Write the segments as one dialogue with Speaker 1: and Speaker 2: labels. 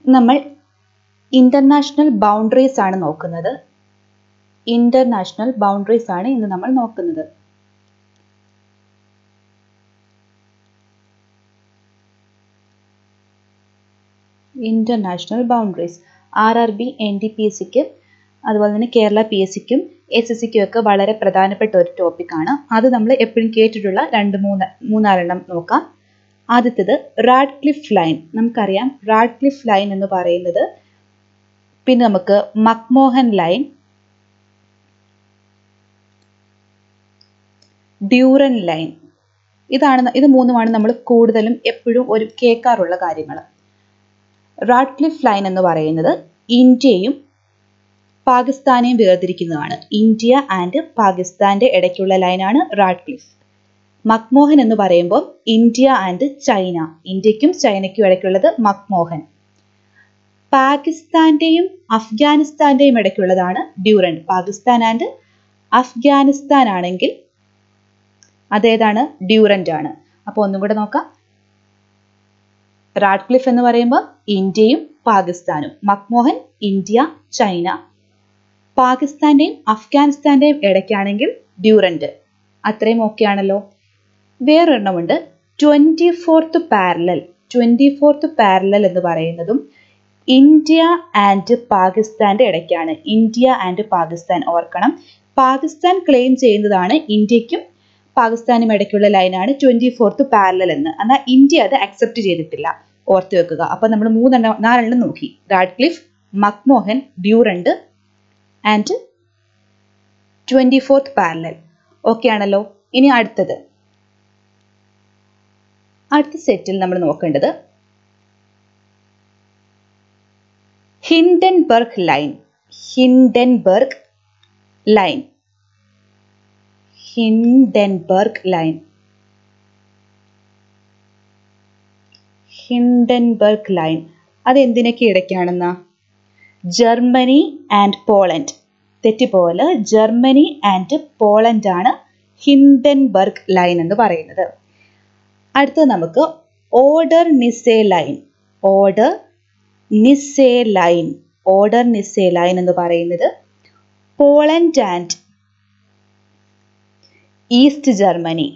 Speaker 1: നമ്മൾ international boundaries ആണ് നോക്കുന്നത് ഇന്റർനാഷണൽ ബൗണ്ടറീസ് ആണ് ഇന്ന് നമ്മൾ നോക്കുന്നത് international boundaries R R B N D P S സിക്ക് അതുപോലെ തന്നെ കേരള പി എസ് സിക്കും എസ് എസ് സിക്കും ഒക്കെ വളരെ പ്രധാനപ്പെട്ട ഒരു ടോപ്പിക്കാണ് അത് നമ്മൾ എപ്പോഴും കേട്ടിട്ടുള്ള രണ്ട് മൂന്ന് മൂന്നാലെണ്ണം നോക്കാം ആദ്യത്തേത് റാഡ്ക്ലിഫ് ലൈൻ നമുക്കറിയാം റാഡ്ക്ലിഫ് ലൈൻ എന്ന് പറയുന്നത് പിന്നെ നമുക്ക് മക്മോഹൻ ലൈൻ ഡ്യൂറൻ ലൈൻ ഇതാണ് ഇത് മൂന്നുമാണ് നമ്മൾ കൂടുതലും എപ്പോഴും ഒരു കേൾക്കാറുള്ള കാര്യങ്ങൾ റാഡ്ക്ലിഫ് ലൈൻ എന്ന് പറയുന്നത് ഇന്ത്യയും പാകിസ്ഥാനെയും വേർതിരിക്കുന്നതാണ് ഇന്ത്യ ആൻഡ് പാകിസ്ഥാന്റെ ഇടയ്ക്കുള്ള ലൈനാണ് റാഡ്ക്ലിഫ് മക്മോഹൻ എന്ന് പറയുമ്പോൾ ഇന്ത്യ ആൻഡ് ചൈന ഇന്ത്യക്കും ചൈനയ്ക്കും ഇടയ്ക്കുള്ളത് മക്മോഹൻ പാകിസ്ഥാന്റെയും അഫ്ഗാനിസ്ഥാന്റെയും ഇടയ്ക്കുള്ളതാണ് ഡ്യൂറൻഡ് പാകിസ്ഥാൻ ആൻഡ് അഫ്ഗാനിസ്ഥാൻ ആണെങ്കിൽ അതേതാണ് ഡ്യൂറൻഡ് ആണ് അപ്പോൾ ഒന്നും കൂടെ നോക്കാം റാഡ്ക്ലിഫ് എന്ന് പറയുമ്പോൾ ഇന്ത്യയും പാകിസ്ഥാനും മക്മോഹൻ ഇന്ത്യ ചൈന പാകിസ്ഥാന്റെയും അഫ്ഗാനിസ്ഥാന്റെയും ഇടയ്ക്കാണെങ്കിൽ ഡ്യൂറൻഡ് അത്രയും ഓക്കെ ആണല്ലോ വേറൊരെണ്ണമുണ്ട് twenty fourth parallel twenty fourth parallel എന്ന് പറയുന്നതും ഇന്ത്യ ആൻഡ് പാകിസ്ഥാന്റെ ഇടയ്ക്കാണ് ഇന്ത്യ ആൻഡ് പാകിസ്ഥാൻ ഓർക്കണം പാകിസ്ഥാൻ ക്ലെയിം ചെയ്യുന്നതാണ് ഇന്ത്യക്കും പാകിസ്ഥാനും ഇടയ്ക്കുള്ള ലൈനാണ് ട്വന്റി ഫോർത്ത് പാരലൽ എന്ന് എന്നാൽ ഇന്ത്യ അത് അക്സെപ്റ്റ് ചെയ്തിട്ടില്ല ഓർത്ത് വെക്കുക അപ്പൊ നമ്മൾ മൂന്നെണ്ണം നാലെണ്ണം നോക്കി Radcliffe McMahon Durand and twenty fourth parallel okay ആണല്ലോ ഇനി അടുത്തത് അടുത്ത സെറ്റിൽ നമ്മൾ നോക്കേണ്ടത് Hindenburg line Hindenburg line Hindenburg line Hindenburg line അത് എന്തിനൊക്കെ ഇടയ്ക്കാണെന്നാ ജർമ്മനി ആൻഡ് പോളണ്ട് തെറ്റിപ്പോലെ ജർമ്മനി ആൻഡ് പോളണ്ട് ആണ് ഹിൻഡൻബർഗ് ലൈൻ എന്ന് പറയുന്നത് അടുത്തത് നമുക്ക് Oder Neisse line Oder Neisse line Oder Neisse line എന്ന് പറയുന്നത് പോളണ്ട് ആൻഡ് ഈസ്റ്റ് ജർമ്മനി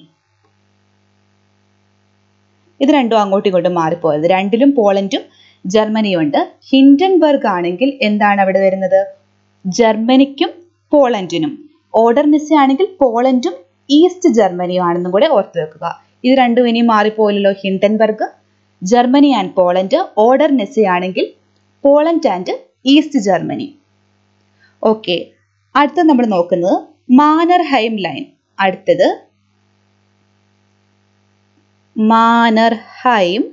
Speaker 1: ഇത് രണ്ടും അങ്ങോട്ടും ഇങ്ങോട്ടും മാറിപ്പോയത് രണ്ടിലും പോളണ്ടും ജർമ്മനിയും ഉണ്ട് ഹിൻഡൻബർഗ് ആണെങ്കിൽ എന്താണ് അവിടെ വരുന്നത് ജർമ്മനിക്കും പോളണ്ടിനും ഓർഡർ നിസ ആണെങ്കിൽ പോളണ്ടും ഈസ്റ്റ് ജർമ്മനിയും ആണെന്നും കൂടെ ഓർത്തു വെക്കുക ഇത് രണ്ടും ഇനി മാറിപ്പോയില്ലല്ലോ Hindenburg Germany and Poland Oder Neisse ആണെങ്കിൽ Poland and East Germany okay അടുത്ത നമ്മൾ നോക്കുന്നത് മാനർഹൈം ലൈൻ അടുത്തത് മാനർഹൈം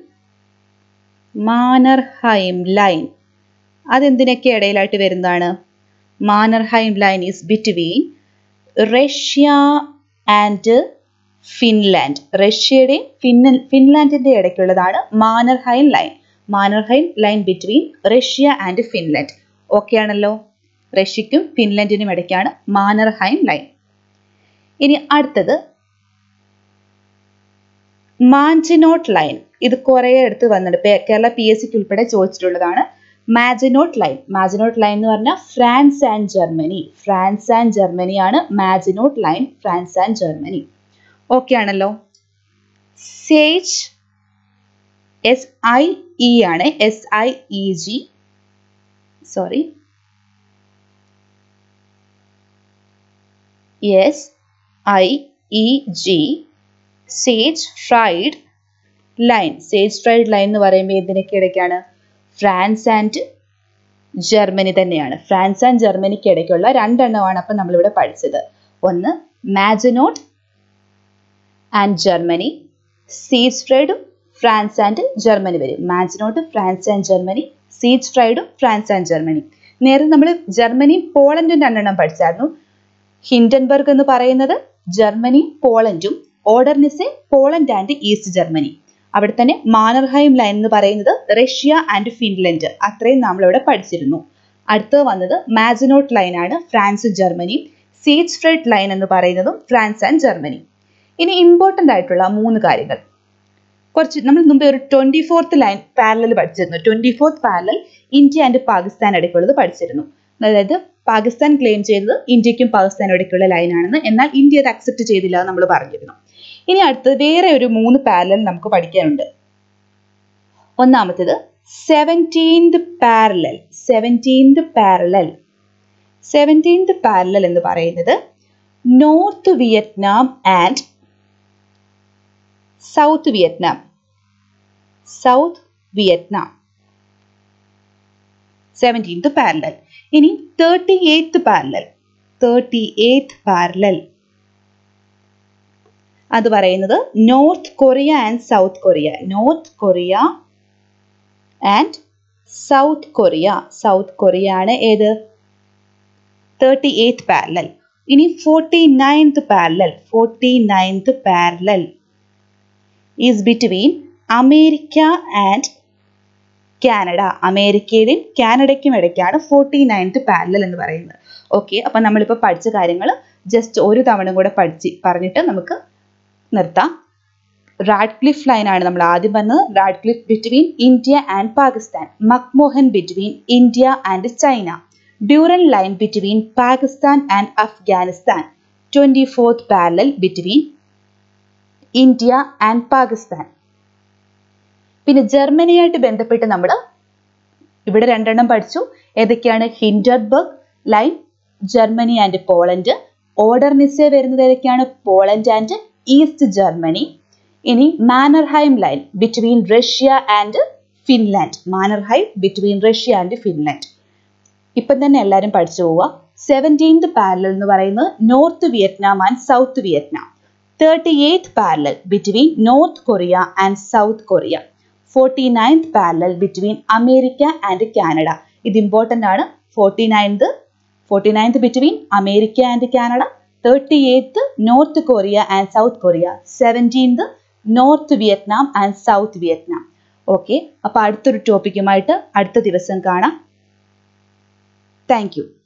Speaker 1: മാനർഹൈം ലൈൻ അതെന്തിനൊക്കെ ഇടയിലായിട്ട് വരുന്നതാണ് Mannerheim line is between Russia and Finland റഷ്യയുടെയും ഫിൻ ഫിൻലാൻഡിന്റെ ഇടയ്ക്കുള്ളതാണ് Mannerheim line Mannerheim line between Russia and Finland okay ആണല്ലോ റഷ്യക്കും ഫിൻലാൻഡിനും ഇടയ്ക്കാണ് മാനർഹൈം ലൈൻ ഇനി അടുത്തത് മാഞ്ചിനോട്ട് ലൈൻ ഇത് കുറേ എടുത്ത് വന്നിട്ട് കേരള പി എസ് സിക്ക് ഉൾപ്പെടെ ചോദിച്ചിട്ടുള്ളതാണ് മാജിനോട്ട് ലൈൻ മാജിനോട്ട് ലൈൻ എന്ന് പറഞ്ഞാൽ France and Germany France and Germany ആണ് Maginot line France and Germany okay ആണല്ലോ സേജ് എസ് ഐ ഇ ആണ് S I E G sorry S I E G Siegfried line Siegfried line എന്ന് പറയുമ്പോൾ ഇതിനൊക്കെ ഇടയ്ക്കാണ് France and Germany തന്നെയാണ് France and ജർമ്മനിക്ക് ഇടയ്ക്കുള്ള രണ്ടെണ്ണമാണ് അപ്പം നമ്മളിവിടെ പഠിച്ചത് ഒന്ന് മാജനോട്ട് ആൻഡ് ജർമ്മനി സീജ് ഫ്രൈഡും ഫ്രാൻസ് ആൻഡ് ജർമ്മനി വരും മാജനോട്ട് ഫ്രാൻസ് ആൻഡ് ജർമ്മനി സീജ് ഫ്രൈഡും ഫ്രാൻസ് ആൻഡ് ജർമ്മനി നേരത്തെ നമ്മൾ ജർമ്മനിയും പോളണ്ടും രണ്ടെണ്ണം പഠിച്ചായിരുന്നു ഹിൻഡൻബർഗ് എന്ന് പറയുന്നത് ജർമ്മനിയും പോളണ്ടും Oder Neisse Poland and East Germany അവിടെ തന്നെ മാനർഹൈം ലൈൻ എന്ന് പറയുന്നത് റഷ്യ ആൻഡ് ഫിൻലൻഡ് അത്രയും നമ്മൾ ഇവിടെ പഠിച്ചിരുന്നു അടുത്തത് വന്നത് മാജനോട്ട് ലൈൻ ആണ് France Germany Siegfried line എന്ന് പറയുന്നതും ഫ്രാൻസ് ആൻഡ് ജർമ്മനി ഇനി ഇമ്പോർട്ടൻ്റ് ആയിട്ടുള്ള മൂന്ന് കാര്യങ്ങൾ കുറച്ച് നമ്മൾ മുമ്പേ ഒരു ട്വന്റി ഫോർത്ത് ലൈൻ പാരലൽ പഠിച്ചിരുന്നു twenty fourth parallel India and Pakistan ഇടയ്ക്കുള്ളത് പഠിച്ചിരുന്നു അതായത് പാകിസ്ഥാൻ ക്ലെയിം ചെയ്തത് ഇന്ത്യക്കും പാകിസ്ഥാനും ഇടയ്ക്കുള്ള ലൈനാണെന്ന് എന്നാൽ ഇന്ത്യ അത് അക്സെപ്റ്റ് ചെയ്തില്ല എന്ന് നമ്മൾ പറഞ്ഞിരുന്നു ഇനി അടുത്തത് വേറെ ഒരു മൂന്ന് പാരലൽ നമുക്ക് പഠിക്കാനുണ്ട് ഒന്നാമത്തേത് seventeenth parallel seventeenth parallel seventeenth parallel എന്ന് പറയുന്നത് North Vietnam and South Vietnam South Vietnam seventeenth parallel ഇനി thirty eighth parallel thirty eighth parallel അത് പറയുന്നത് North Korea and South Korea North Korea and South Korea South Korea ആണ് ഏത് thirty eighth parallel ഇനി forty ninth parallel forty ninth parallel is between America and Canada അമേരിക്കയുടെയും കാനഡയ്ക്കും ഇടയ്ക്കാണ് forty ninth parallel എന്ന് പറയുന്നത് ഓക്കെ അപ്പം നമ്മളിപ്പോൾ പഠിച്ച കാര്യങ്ങൾ ജസ്റ്റ് ഒരു തവണ കൂടെ പഠിച്ച് പറഞ്ഞിട്ട് നമുക്ക് നിർത്താം റാഡ്ക്ലിഫ് ലൈൻ ആണ് നമ്മൾ ആദ്യം പറഞ്ഞത് Radcliffe between India and Pakistan McMahon between India and China Durand line between Pakistan and Afghanistan twenty fourth parallel between India and Pakistan പിന്നെ ജർമ്മനിയായിട്ട് ബന്ധപ്പെട്ട് നമ്മൾ ഇവിടെ രണ്ടെണ്ണം പഠിച്ചു ഏതൊക്കെയാണ് Hindenburg line Germany and Poland Oder Neisse വരുന്നത് ഏതൊക്കെയാണ് പോളണ്ട് ആൻഡ് ഈസ്റ്റ് ജർമ്മനി ഇനി Mannerheim line between Russia and Finland Mannerheim between Russia and Finland ഇപ്പം തന്നെ എല്ലാവരും പഠിച്ചു പോവുക സെവൻറ്റീൻത് പാരലൽ എന്ന് പറയുന്നത് North Vietnam and South Vietnam thirty eighth parallel between North Korea and South Korea forty ninth parallel between America and Canada ഇത് important ആണ് forty ninth forty ninth between America and Canada thirty eighth North Korea and South Korea seventeenth North Vietnam and South Vietnam okay അപ്പോൾ അടുത്തൊരു ടോപ്പിക്കുമായിട്ട് അടുത്ത ദിവസം കാണാം thank you